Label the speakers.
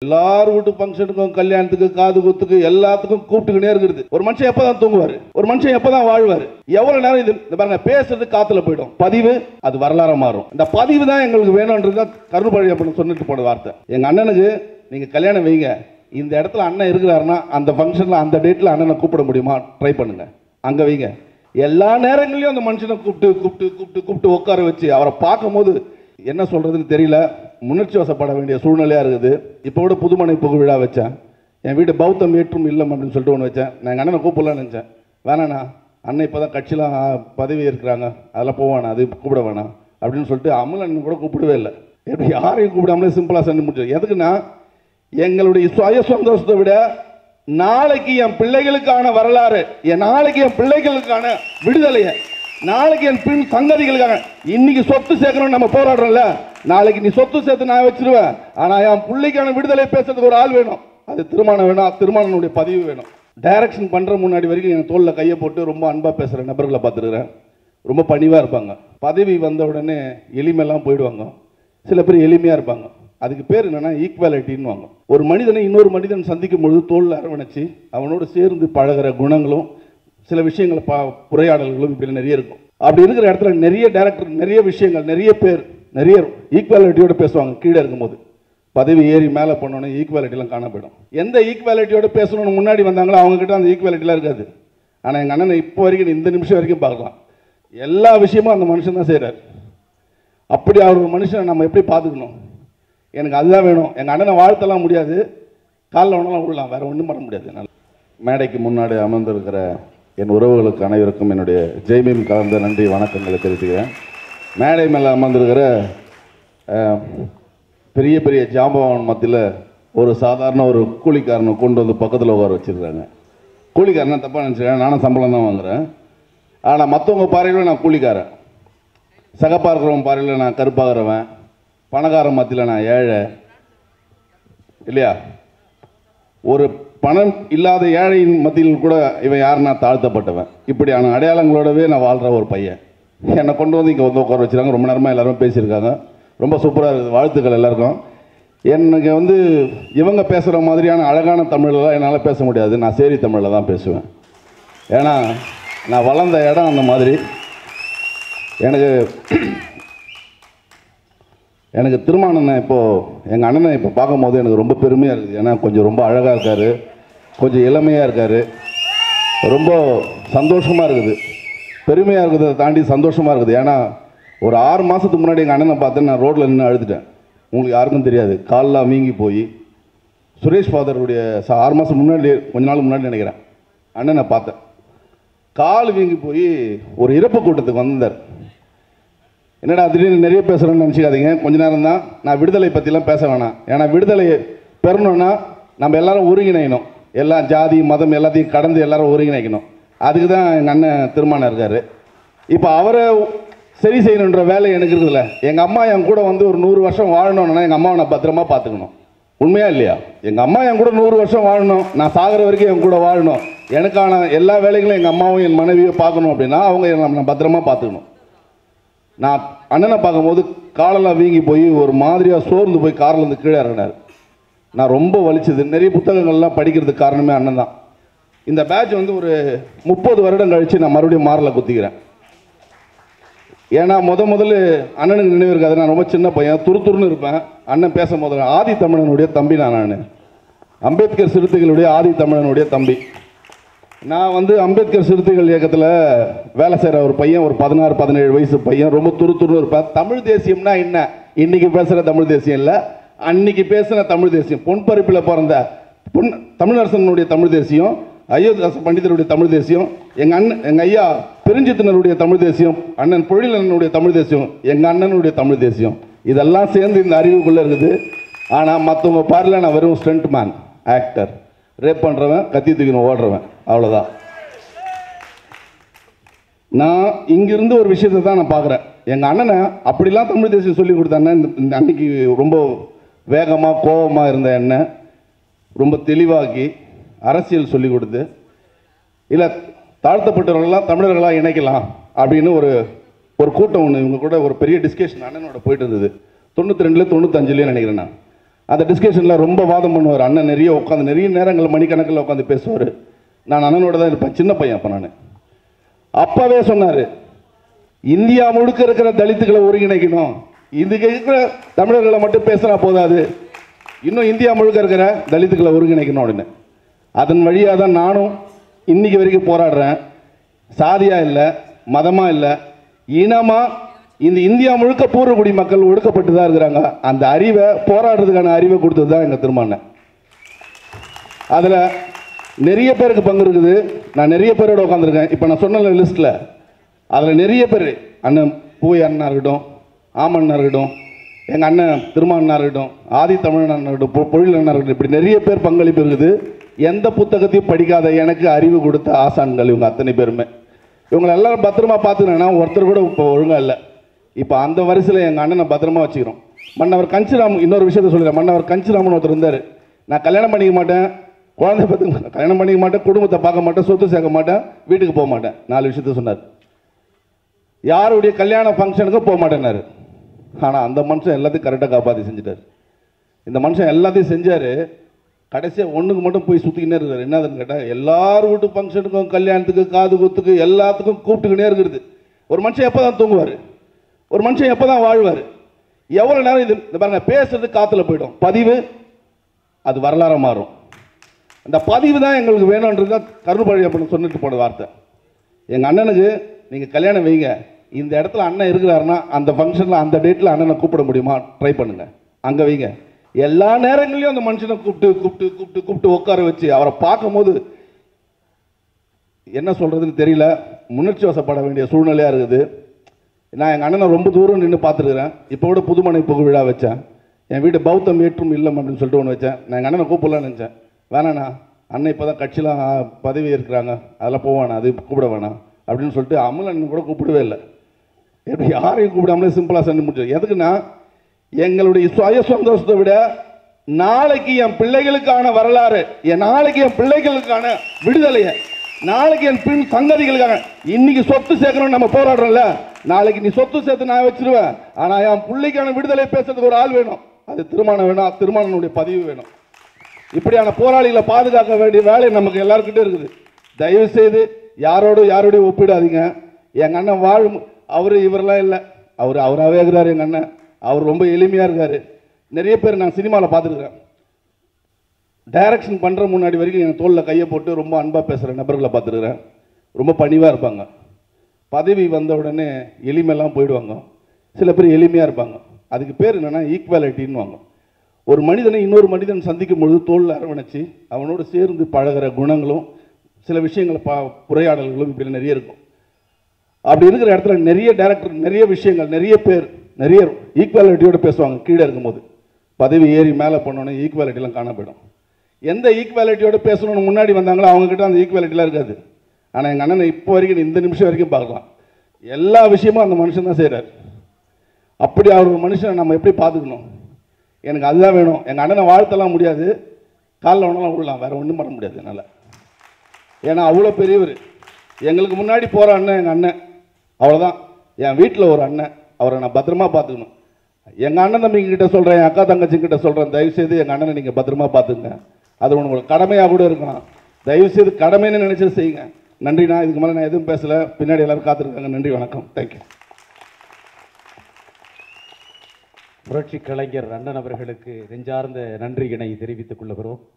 Speaker 1: எல்லார் வீட்டு ஃபங்க்ஷனுக்கும் கல்யாணத்துக்கு காது குத்துக்கு எல்லாத்துக்கும் கூப்பிட்டுக்கிட்டே இருக்குது ஒரு மனுஷன் எப்பதான் தூங்குவார் ஒரு மனுஷன் எப்பதான் வாழ்வார் எவ்வளவு நேரம் இது இந்த பாருங்க பேசுறது காத்துல போயிடும் பதிவு அது வரலாற மாறும் இந்த பதிவு தான் எங்களுக்கு வேணும்ன்றது தான் கருணாபழி அப்படின்னு சொல்லிட்டு போன வார்த்தை எங்க அண்ணனுக்கு நீங்க கல்யாணம் வைங்க இந்த இடத்துல அண்ணன் இருக்கிறாருன்னா அந்த ஃபங்க்ஷன்ல அந்த டேட்ல அண்ணனை கூப்பிட முடியுமா ட்ரை பண்ணுங்க அங்க வைங்க எல்லா நேரங்களையும் அந்த மனுஷனை கூப்பிட்டு கூப்பிட்டு கூப்பிட்டு கூப்பிட்டு உட்கார வச்சு அவரை பார்க்கும்போது என்ன சொல்றதுன்னு தெரியல முன்னர்ச்சி வசப்பட வேண்டிய சூழ்நிலையா இருக்குது இப்போ கூட புதுமனை புகு விழா வச்சேன் என் வீடு பௌத்தம் ஏற்றும் இல்லம் அப்படின்னு சொல்லிட்டு ஒன்று வச்சேன் நான் எங்கள் அண்ணனை கூப்பிடலாம்னு நினச்சேன் வேணாண்ணா அண்ணன் இப்போ தான் கட்சிலாம் பதவி இருக்கிறாங்க அதெல்லாம் போவானா அது கூப்பிட வேணாம் அப்படின்னு சொல்லிட்டு அமலன் கூட கூப்பிடவே இல்லை எப்படி யாரையும் கூப்பிடாமலே சிம்பிளாக செஞ்சு முடிச்சது எதுக்குன்னா எங்களுடைய சுய சந்தோஷத்தை விட நாளைக்கு என் பிள்ளைகளுக்கான வரலாறு என் நாளைக்கு என் பிள்ளைகளுக்கான விடுதலையை நாளைக்கு என் பின் சங்கதிகளுக்காக இன்னைக்கு சொத்து சேர்க்கணும் நம்ம போராடுறோம்ல நாளைக்கு நீ சொத்து சேர்த்து நான் வச்சிருவேன் ஆனா என் பிள்ளைக்கான விடுதலை பேசுறதுக்கு ஒரு ஆள் வேணும் அது திருமணம் வேணும் திருமணனுடைய பதிவு வேணும் டைரக்ஷன் பண்ற முன்னாடி வரைக்கும் என் தோல்ல கையை போட்டு ரொம்ப அன்பா பேசுற நபர்களை பார்த்துருக்கிறேன் ரொம்ப பணிவா இருப்பாங்க பதவி வந்த உடனே எளிமையெல்லாம் போயிடுவாங்க சில பேர் எளிமையா இருப்பாங்க அதுக்கு பேர் என்னன்னா ஈக்குவாலிட்டின்னு ஒரு மனிதனை இன்னொரு மனிதன் சந்திக்கும் பொழுது தோல்ல அரவணைச்சு அவனோடு சேர்ந்து பழகுற குணங்களும் சில விஷயங்கள் பா உரையாடல்களும் இப்படி நிறைய இருக்கும் அப்படி இருக்கிற இடத்துல நிறைய டேரக்டர் நிறைய விஷயங்கள் நிறைய பேர் நிறைய ஈக்குவாலிட்டியோட பேசுவாங்க கீழே இருக்கும்போது பதவி ஏறி மேலே போனோன்னே ஈக்குவாலிட்டிலாம் காண போயிடும் எந்த ஈக்குவாலிட்டியோட பேசணும்னு முன்னாடி வந்தாங்களோ அவங்க கிட்ட அந்த ஈக்குவாலிட்டிலாம் இருக்காது ஆனால் எங்கள் அண்ணனை இப்போ வரைக்கும் இந்த நிமிஷம் வரைக்கும் பார்க்கலாம் எல்லா விஷயமும் அந்த மனுஷன் தான் செய்கிறார் அப்படி அவர் ஒரு மனுஷனை நம்ம எப்படி பார்த்துக்கணும் எனக்கு அதுதான் வேணும் எங்கள் அண்ணனை வாழ்த்தலாம் முடியாது காலில் ஒன்றெல்லாம் விடலாம் வேற ஒன்றும் பண்ண முடியாது என்னால் மேடைக்கு முன்னாடி அமர்ந்திருக்கிற என் உறவுகளுக்கு அனைவருக்கும் என்னுடைய ஜெய்மீம் கலந்த நன்றி வணக்கங்களை தெரிவித்துக்கிறேன் மேடை மேலே அமர்ந்திருக்கிற அஹ், பெரிய பெரிய ஜாம்பவான் மத்தியில் ஒரு சாதாரண ஒரு கூலிக்காரனை கொண்டு வந்து பக்கத்தில் உட்கார வச்சிருக்காங்க கூலிக்காரனை தப்பாக நினச்சிக்கிறேன் நானும் சம்பளம் தான் வாங்குறேன் ஆனால் மற்றவங்க பார்வையில் நான் கூலிக்காரன் சகப்பா இருக்கிறவன் பார்வையில் நான் கருப்பாகிறவன் பணக்காரன் மத்தியில் நான் ஏழை இல்லையா ஒரு பணம் இல்லாத ஏழையின் மத்தியில் கூட இவன் யாருன்னா தாழ்த்தப்பட்டவன் இப்படியான அடையாளங்களோடவே நான் வாழ்கிற ஒரு பையன் என்னை கொண்டு வந்து இங்கே வந்து உட்கார வச்சுருக்காங்க ரொம்ப நேரமாக எல்லாரும் பேசியிருக்காங்க ரொம்ப சூப்பராக இருக்குது வாழ்த்துக்கள் எல்லாருக்கும் எனக்கு வந்து இவங்க பேசுகிற மாதிரியான அழகான தமிழெலாம் என்னால் பேச முடியாது நான் சேரி தமிழில் தான் பேசுவேன் ஏன்னா நான் வளர்ந்த இடம் அந்த மாதிரி எனக்கு எனக்கு திருமணம் இப்போது எங்கள் அண்ணனை இப்போ பார்க்கும்போது எனக்கு ரொம்ப பெருமையாக இருக்குது ஏன்னா கொஞ்சம் ரொம்ப அழகாக இருக்கார் கொஞ்சம் இளமையாக இருக்கார் ரொம்ப சந்தோஷமாக இருக்குது பெருமையாக இருக்கிறத தாண்டி சந்தோஷமாக இருக்குது ஏன்னா ஒரு ஆறு மாதத்துக்கு முன்னாடி எங்கள் அண்ணனை பார்த்தேன் நான் ரோட்டில் நின்று அழுதுட்டேன் உங்களுக்கு யாருக்கும் தெரியாது கால்லாம் வீங்கி போய் சுரேஷ் ஃபாதருடைய ச- ஆறு மாதம் முன்னாடி கொஞ்ச நாள் முன்னாடி நினைக்கிறேன் அண்ணனை பார்த்தேன் கால் வீங்கி போய் ஒரு இறப்பு கூட்டத்துக்கு வந்தார் என்னடா திடீர்னு நிறைய பேசுகிறேன்னு நினச்சிக்காதீங்க கொஞ்ச நேரம் தான் நான் விடுதலை பற்றிலாம் பேச வேணாம் ஏன்னா விடுதலை பெறணும்னா நம்ம எல்லாரும் ஒருங்கிணைக்கணும் எல்லா ஜாதி மதம் எல்லாத்தையும் கடந்து எல்லாரும் ஒருங்கிணைக்கணும் அதுக்கு தான் எங்கள் அண்ணன் திருமணம் இருக்கார் இப்போ அவரை சரி செய்யணுன்ற வேலை எனக்கு இருக்குதுல்ல எங்கள் அம்மா என் கூட வந்து ஒரு நூறு வருஷம் வாழணும்னா எங்கள் அம்மாவை நான் பத்திரமா பார்த்துக்கணும் உண்மையா இல்லையா எங்கள் அம்மா என் கூட நூறு வருஷம் வாழணும் நான் சாகிற வரைக்கும் என் கூட வாழணும் எனக்கான எல்லா வேலைகளும் எங்கள் அம்மாவும் என் மனைவியும் பார்க்கணும் அப்படின்னா அவங்க என்னை நான் பத்திரமா பார்த்துக்கணும் நான் அண்ணனை பார்க்கும்போது காலெல்லாம் வீங்கி போய் ஒரு மாதிரியாக சோர்ந்து போய் கார்ல இருந்து கீழே இறங்கினார் நான் ரொம்ப வலிச்சது நிறைய புத்தகங்கள்லாம் படிக்கிறதுக்கு காரணமே அண்ணன் தான் இந்த பேட்ச் வந்து ஒரு முப்பது வருடம் கழித்து நான் மறுபடியும் மாறல குத்திக்கிறேன் ஏன்னா முத முதல்ல அண்ணனுக்கு நினைவு இருக்காது நான் ரொம்ப சின்ன பையன் துரு துருன்னு இருப்பேன் அண்ணன் பேச முதல்ல ஆதி தமிழனுடைய தம்பி நான் நான் அம்பேத்கர் சிறுத்தைகளுடைய ஆதி தமிழனுடைய தம்பி நான் வந்து அம்பேத்கர் சிறுத்தைகள் இயக்கத்தில் வேலை செய்கிற ஒரு பையன் ஒரு பதினாறு பதினேழு வயசு பையன் ரொம்ப துரு துருன்னு இருப்பேன் தமிழ் தேசியம்னா என்ன இன்னைக்கு பேசுகிற தமிழ் தேசியம் இல்லை அன்னைக்கு பேசின தமிழ் தேசியம் பொன்பருப்பில் பிறந்த பொன் தமிழரசனுடைய தமிழ் தேசியம் அயோத்தியாச பண்டிதருடைய தமிழ் தேசியம் எங்கள் அண்ணன் எங்கள் ஐயா பெருஞ்சித்தினருடைய தமிழ் தேசியம் அண்ணன் பொழிலனுடைய தமிழ் தேசியம் எங்கள் அண்ணனுடைய தமிழ் தேசியம் இதெல்லாம் சேர்ந்து இந்த அறிவுக்குள்ளே இருக்குது ஆனால் மற்றவங்க பார்ல நான் வெறும் ஸ்டண்ட் மேன் ஆக்டர் ரேப் பண்ணுறவன் கத்தி தூக்கின்னு ஓடுறவன் அவ்வளோதான் நான் இங்கிருந்து ஒரு விஷயத்தை தான் நான் பார்க்குறேன் எங்கள் அண்ணனை அப்படிலாம் தமிழ் தேசியம் சொல்லி கொடுத்தானே இந்த இந்த அன்னைக்கு ரொம்ப வேகமாக கோபமாக இருந்த எண்ணெய் ரொம்ப தெளிவாக்கி அரசியல் சொல்லி கொடுத்து இல்லை தாழ்த்தப்பட்டவர்கள்லாம் தமிழர்களாக இணைக்கலாம் அப்படின்னு ஒரு ஒரு கூட்டம் ஒன்று இவங்க கூட ஒரு பெரிய டிஸ்கஷன் அண்ணனோட போயிட்டு இருந்தது தொண்ணூற்றி ரெண்டுல தொண்ணூத்தஞ்சுலேயே நினைக்கிறேன் நான் அந்த டிஸ்கஷனில் ரொம்ப வாதம் பண்ணுவார் அண்ணன் நிறைய உட்காந்து நிறைய நேரங்கள் மணிக்கணக்கில் உட்காந்து பேசுவார் நான் அண்ணனோட தான் இருப்பேன் சின்ன பையன் அப்போ நான் அப்பவே சொன்னார் இந்தியா முழுக்க இருக்கிற தலித்துகளை ஒருங்கிணைக்கணும் இதுக்கு இருக்கிற தமிழர்களை மட்டும் பேசினா போதாது இன்னும் இந்தியா முழுக்க இருக்கிற தலித்துகளை ஒருங்கிணைக்கணும் அப்படின்னு அதன் வழியாக தான் நானும் இன்னைக்கு வரைக்கும் போராடுறேன் சாதியா இல்லை மதமா இல்லை இனமா இந்த இந்தியா முழுக்க பூர்வகுடி மக்கள் ஒடுக்கப்பட்டு தான் இருக்கிறாங்க அந்த அறிவை போராடுறதுக்கான அறிவை கொடுத்தது தான் எங்கள் திருமணம் அதில் நிறைய பேருக்கு பங்கு இருக்குது நான் நிறைய பேரோட உட்காந்துருக்கேன் இப்போ நான் சொன்ன லிஸ்ட்டில் அதில் நிறைய பேர் அண்ணன் பூய் அண்ணா இருக்கட்டும் ஆமண்ணா இருக்கட்டும் எங்கள் அண்ணன் திருமாண்ணா இருக்கட்டும் ஆதி தமிழன் அண்ணா இருக்கட்டும் பொ- பொழில் அண்ணா இருக்கட்டும் இப்படி நிறைய பேர் பங்களிப்பு இருக்குது எந்த புத்தகத்தையும் படிக்காத எனக்கு அறிவு கொடுத்த ஆசான்கள் இவங்க அத்தனை பேருமே இவங்களை எல்லாரும் பத்திரமா பார்த்துக்கணும்னா ஒருத்தர் கூட இப்போ ஒழுங்காக இல்லை இப்போ அந்த வரிசையில் எங்கள் அண்ணனை பத்திரமா வச்சுக்கிறோம் மன்னவர் கஞ்சிராம் இன்னொரு விஷயத்த சொல்லிடுறேன் மன்னவர் கஞ்சிராமன் ஒருத்தர் இருந்தார் நான் கல்யாணம் பண்ணிக்க மாட்டேன் குழந்தை பத்து கல்யாணம் பண்ணிக்க மாட்டேன் குடும்பத்தை பார்க்க மாட்டேன் சொத்து சேர்க்க மாட்டேன் வீட்டுக்கு போக மாட்டேன் நாலு விஷயத்த சொன்னார் யாருடைய கல்யாண ஃபங்க்ஷனுக்கும் போக மாட்டேன்னாரு ஆனால் அந்த மனுஷன் எல்லாத்தையும் கரெக்டாக காப்பாற்றி செஞ்சுட்டார் இந்த மனுஷன் எல்லாத்தையும் செஞ்சார் கடைசியாக ஒன்றுக்கு மட்டும் போய் சுற்றிக்கினே இருக்காரு என்னதுன்னு கேட்டால் எல்லார் வீட்டு ஃபங்க்ஷனுக்கும் கல்யாணத்துக்கு காது குத்துக்கு எல்லாத்துக்கும் கூப்பிட்டுக்கினே இருக்குது ஒரு மனுஷன் எப்போ தான் தூங்குவார் ஒரு மனுஷன் எப்போ தான் வாழ்வார் எவ்வளோ நேரம் இது இந்த பாருங்க பேசுறது காற்றுல போயிடும் பதிவு அது வரலாறு மாறும் அந்த பதிவு தான் எங்களுக்கு வேணுன்றது தான் கருணுபழி அப்படின்னு சொல்லிட்டு போன வார்த்தை எங்கள் அண்ணனுக்கு நீங்கள் கல்யாணம் வைங்க இந்த இடத்துல அண்ணன் இருக்கிறாருன்னா அந்த ஃபங்க்ஷனில் அந்த டேட்டில் அண்ணனை கூப்பிட முடியுமா ட்ரை பண்ணுங்க அங்கே வைங்க எல்லா நேரங்களையும் அந்த மனுஷனை கூப்பிட்டு கூப்பிட்டு கூப்பிட்டு கூப்பிட்டு உட்கார வச்சு அவரை பார்க்கும்போது என்ன சொல்கிறதுன்னு தெரியல முன்னர்ச்சி வசப்பட வேண்டிய சூழ்நிலையாக இருக்குது நான் எங்கள் அண்ணனை ரொம்ப தூரம் நின்று பார்த்துருக்குறேன் இப்போ கூட புதுமனை புகு விழா வச்சேன் என் வீடு பௌத்தம் ஏற்றும் இல்லம் அப்படின்னு சொல்லிட்டு ஒன்று வச்சேன் நான் எங்கள் அண்ணனை கூப்பிடலான்னு நினச்சேன் வேணாண்ணா அண்ணன் இப்போ தான் கட்சிலாம் ஆ, பதவி இருக்கிறாங்க அதெல்லாம் போவானா அது கூப்பிட வேணாம் அப்படின்னு சொல்லிட்டு அமல் அண்ணன் கூட கூப்பிடவே இல்லை எப்படி யாரையும் கூப்பிடாமலே சிம்பிளாக செஞ்சு முடிச்சது எதுக்குன்னா எங்களுடைய சுய சந்தோஷத்தை விட நாளைக்கு என் பிள்ளைகளுக்கான வரலாறு என் நாளைக்கு என் பிள்ளைகளுக்கான விடுதலையை நாளைக்கு என் பின் சங்கதிகளுக்காக இன்னைக்கு சொத்து சேர்க்கணும் நம்ம போராடுறோம்ல நாளைக்கு நீ சொத்து சேர்த்து நான் வச்சிருவேன் ஆனா என் பிள்ளைக்கான விடுதலை பேசுறதுக்கு ஒரு ஆள் வேணும் அது திருமணம் வேணும் திருமணனுடைய பதிவு வேணும் இப்படியான போராளிகளை பாதுகாக்க வேண்டிய வேலை நமக்கு எல்லாருக்கிட்டே இருக்குது தயவு செய்து யாரோடு யாரோடையும் ஒப்பிடாதீங்க எங்கள் அண்ணன் வாழும் அவர் இவரெல்லாம் இல்லை அவர் அவராகவே இருக்கிறார் எங்கள் அண்ணன் அவர் ரொம்ப எளிமையாக இருக்கார் நிறைய பேர் நான் சினிமாவில் பார்த்துருக்கேன் டைரக்ஷன் பண்ணுற முன்னாடி வரைக்கும் என் தோளில் கையை போட்டு ரொம்ப அன்பாக பேசுகிற நபர்களை பார்த்துருக்குறேன் ரொம்ப பணிவாக இருப்பாங்க பதவி வந்த உடனே எளிமையெல்லாம் போயிடுவாங்க சில பேர் எளிமையாக இருப்பாங்க அதுக்கு பேர் என்னென்னா ஈக்குவாலிட்டின்னுவாங்க ஒரு மனிதனை இன்னொரு மனிதன் சந்திக்கும் பொழுது தோளில் அரவணைச்சு அவனோடு சேர்ந்து பழகுற குணங்களும் சில விஷயங்கள் பா உரையாடல்களும் இப்படி நிறைய இருக்கும் அப்படி இருக்கிற இடத்துல நிறைய டேரக்டர் நிறைய விஷயங்கள் நிறைய பேர் நிறைய ஈக்குவாலிட்டியோட பேசுவாங்க கீழே இருக்கும்போது பதவி ஏறி மேலே போனோன்னே ஈக்குவாலிட்டிலாம் காண போயிடும் எந்த ஈக்குவாலிட்டியோட பேசணும்னு முன்னாடி வந்தாங்களோ அவங்க கிட்ட அந்த ஈக்குவாலிட்டிலாம் இருக்காது ஆனால் எங்கள் அண்ணனை இப்போ வரைக்கும் இந்த நிமிஷம் வரைக்கும் பார்க்கலாம் எல்லா விஷயமும் அந்த மனுஷன் தான் செய்கிறார் அப்படி அவர் ஒரு மனுஷனை நம்ம எப்படி பார்த்துக்கணும் எனக்கு அதுதான் வேணும் எங்கள் அண்ணனை வாழ்த்தலாம் முடியாது காலில் ஒன்றாலும் விடலாம் வேற ஒன்றும் பண்ண முடியாது என்னால் ஏன்னா அவ்வளோ பெரியவர் எங்களுக்கு முன்னாடி போகிற அண்ணன் எங்கள் அண்ணன் அவ்வளோதான் என் வீட்டில் ஒரு அண்ணன் அவரை நான் பத்திரமா பார்த்துக்கணும் எங்கள் அண்ணன் தம்பிங்க கிட்ட சொல்கிறேன் என் அக்கா தங்கச்சி கிட்ட சொல்கிறேன் தயவுசெய்து எங்கள் அண்ணனை நீங்கள் பத்திரமா பார்த்துங்க அது உங்களுக்கு கடமையாக கூட இருக்கலாம் தயவுசெய்து கடமைன்னு நினைச்சு செய்யுங்க நன்றிண்ணா இதுக்கு மேலே நான் எதுவும் பேசலை பின்னாடி எல்லாரும் காத்திருக்காங்க நன்றி வணக்கம் தேங்க்யூ
Speaker 2: புரட்சி கலைஞர் அண்ணன் அவர்களுக்கு நெஞ்சார்ந்த நன்றியினை தெரிவித்துக் கொள்ளுகிறோம்